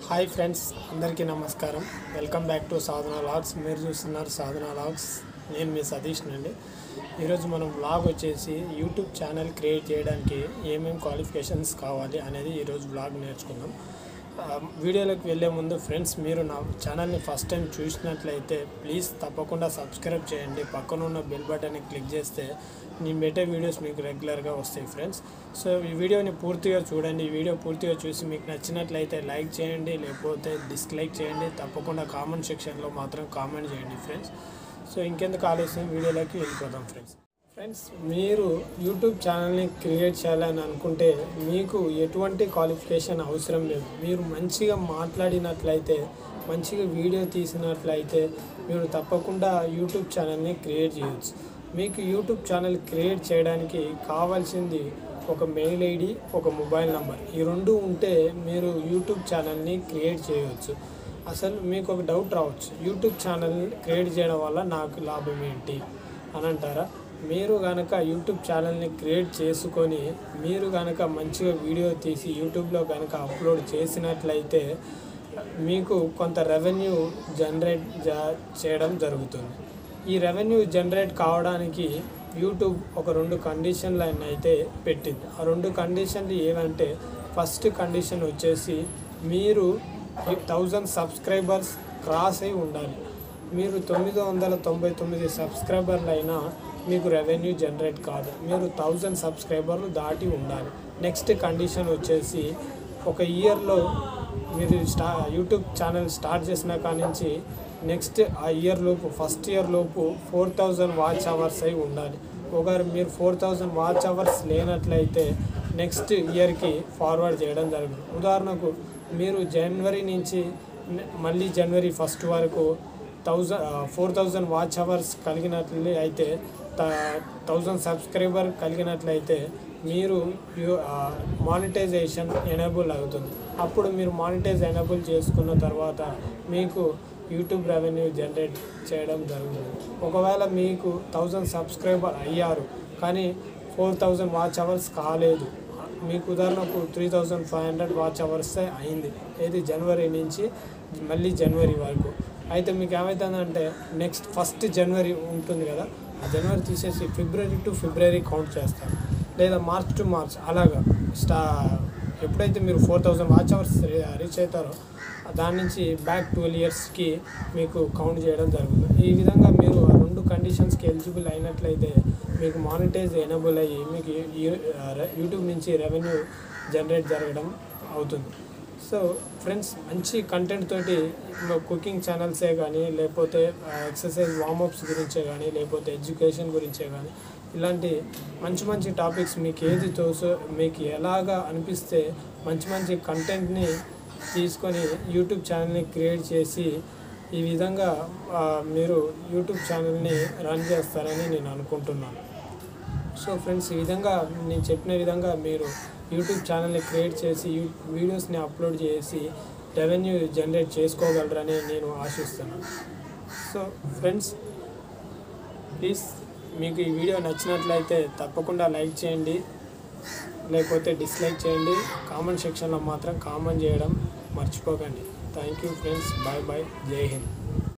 hi friends అందరికీ నమస్కారం welcome back to Sadhana logs మీరు చూస్తున్నారు సాధన లాగ్స్ నేను మీ సతీష్ అండి ఈరోజు మనం బ్లాగ్ వచ్చేసి యూట్యూబ్ ఛానల్ క్రియేట్ చేయడానికి ఏమేమి క్వాలిఫికేషన్స్ కావాలి అనేది ఈరోజు బ్లాగ్ నేర్చుకుందాం ఆ, వీడియోలోకి వెళ్ళే ముందు ఫ్రెండ్స్ మీరు నా ఛానల్ని ఫస్ట్ టైం చూసినట్లయితే ప్లీజ్ తప్పకుండా సబ్స్క్రైబ్ చేయండి పక్కన ఉన్న బెల్ బటన్ని క్లిక్ చేస్తే నేను పెట్టే వీడియోస్ మీకు రెగ్యులర్గా వస్తాయి ఫ్రెండ్స్ సో ఈ వీడియోని పూర్తిగా చూడండి ఈ వీడియో పూర్తిగా చూసి మీకు నచ్చినట్లయితే లైక్ చేయండి లేకపోతే డిస్లైక్ చేయండి తప్పకుండా కామెంట్ సెక్షన్లో మాత్రం కామెంట్ చేయండి ఫ్రెండ్స్ సో ఇంకెందుకు ఆలస్యం వీడియోలోకి వెళ్ళిపోదాం ఫ్రెండ్స్ ఫ్రెండ్స్ మీరు యూట్యూబ్ ఛానల్ని క్రియేట్ చేయాలని అనుకుంటే మీకు ఎటువంటి క్వాలిఫికేషన్ అవసరం లేదు మీరు మంచిగా మాట్లాడినట్లయితే మంచిగా వీడియో తీసినట్లయితే మీరు తప్పకుండా యూట్యూబ్ ఛానల్ని క్రియేట్ చేయొచ్చు మీకు యూట్యూబ్ ఛానల్ క్రియేట్ చేయడానికి కావాల్సింది ఒక మెయిల్ ఐడి ఒక మొబైల్ నంబర్ ఈ రెండు ఉంటే మీరు యూట్యూబ్ ఛానల్ని క్రియేట్ చేయవచ్చు అసలు మీకు ఒక డౌట్ రావచ్చు యూట్యూబ్ ఛానల్ క్రియేట్ చేయడం వల్ల నాకు లాభం ఏంటి అని అంటారా మీరు కనుక యూట్యూబ్ ఛానల్ని క్రియేట్ చేసుకొని మీరు కనుక మంచిగా వీడియో తీసి యూట్యూబ్లో కనుక అప్లోడ్ చేసినట్లయితే మీకు కొంత రెవెన్యూ జనరేట్ జా- చేయడం జరుగుతుంది ఈ రెవెన్యూ జనరేట్ కావడానికి యూట్యూబ్ ఒక రెండు కండిషన్లను అయితే పెట్టింది ఆ రెండు కండిషన్లు ఏవంటే ఫస్ట్ కండిషన్ వచ్చేసి మీరు థౌజండ్ సబ్స్క్రైబర్స్ క్రాస్ అయి ఉండాలి మీరు తొమ్మిది వందల తొంభై తొమ్మిది సబ్స్క్రైబర్లు అయినా మీకు రెవెన్యూ జనరేట్ కాదు మీరు థౌజండ్ సబ్స్క్రైబర్లు దాటి ఉండాలి నెక్స్ట్ కండిషన్ వచ్చేసి ఒక ఇయర్లో మీరు స్టా యూట్యూబ్ ఛానల్ స్టార్ట్ చేసిన కాడి నుంచి నెక్స్ట్ ఆ ఇయర్ లోపు ఫస్ట్ ఇయర్ లోపు ఫోర్ థౌజండ్ వాచ్ అవర్స్ అయి ఉండాలి ఒకవేళ మీరు ఫోర్ థౌజండ్ వాచ్ అవర్స్ లేనట్లయితే నెక్స్ట్ ఇయర్కి ఫార్వర్డ్ చేయడం జరుగుతుంది ఉదాహరణకు మీరు జనవరి నుంచి న- మళ్ళీ జనవరి ఫస్ట్ వరకు thousand four thousand watch hours కలిగినట్లు అయితే థౌజండ్ సబ్స్క్రైబర్ కలిగినట్లయితే మీరు మానిటైజేషన్ ఎనేబుల్ అవుతుంది అప్పుడు మీరు మానిటైజ్ ఎనేబుల్ చేసుకున్న తర్వాత మీకు యూట్యూబ్ రెవెన్యూ జనరేట్ చేయడం జరుగుతుంది ఒకవేళ మీకు థౌజండ్ సబ్స్క్రైబర్ అయ్యారు కానీ ఫోర్ థౌజండ్ వాచ్ అవర్స్ కాలేదు మీకు ఉదాహరణకు three thousand five hundred watch hours అయింది ఏది జనవరి నుంచి మళ్ళీ జనవరి వరకు అయితే మీకు ఏమవుతుందంటే నెక్స్ట్ ఫస్ట్ జనవరి ఉంటుంది కదా ఆ జనవరి తీసేసి ఫిబ్రవరి టు ఫిబ్రవరి కౌంట్ చేస్తారు లేదా మార్చ్ టు మార్చ్ అలాగా స్టా ఎప్పుడైతే మీరు four thousand watch hours reach అవుతారో దాని నుంచి బ్యాక్ ట్వెల్వ్ ఇయర్స్కి మీకు కౌంట్ చేయడం జరుగుతుంది ఈ విధంగా మీరు ఆ రెండు కండిషన్స్కి ఎలిజిబుల్ అయినట్లయితే మీకు మానిటైజ్ ఎనబుల్ అయ్యి మీకు యూ- యూట్యూబ్ నుంచి రెవెన్యూ జనరేట్ జరగడం అవుతుంది సో ఫ్రెండ్స్ మంచి కంటెంట్ తోటి కుకింగ్ ఛానల్సే కానీ లేకపోతే ఎక్సర్సైజ్ వార్మప్స్ గురించే కానీ లేకపోతే ఎడ్యుకేషన్ గురించే కానీ ఇలాంటి మంచి మంచి టాపిక్స్ మీకు ఏది తోసో మీకు ఎలాగా అనిపిస్తే మంచి మంచి కంటెంట్ని తీసుకొని యూట్యూబ్ ఛానల్ని క్రియేట్ చేసి ఈ విధంగా ఆ, మీరు యూట్యూబ్ ఛానల్ని రన్ చేస్తారని నేను అనుకుంటున్నాను సో ఫ్రెండ్స్ ఈ విధంగా నేను చెప్పిన విధంగా మీరు యూట్యూబ్ ఛానల్ని క్రియేట్ చేసి యూ వీడియోస్ని అప్లోడ్ చేసి రెవెన్యూ జనరేట్ చేసుకోగలరని నేను ఆశిస్తున్నాను సో ఫ్రెండ్స్ ప్లీజ్ మీకు ఈ వీడియో నచ్చినట్లయితే తప్పకుండా లైక్ చేయండి లేకపోతే డిస్లైక్ చేయండి కామెంట్ సెక్షన్లో మాత్రం కామెంట్ చేయడం మర్చిపోకండి thank you friends bye bye జై హింద్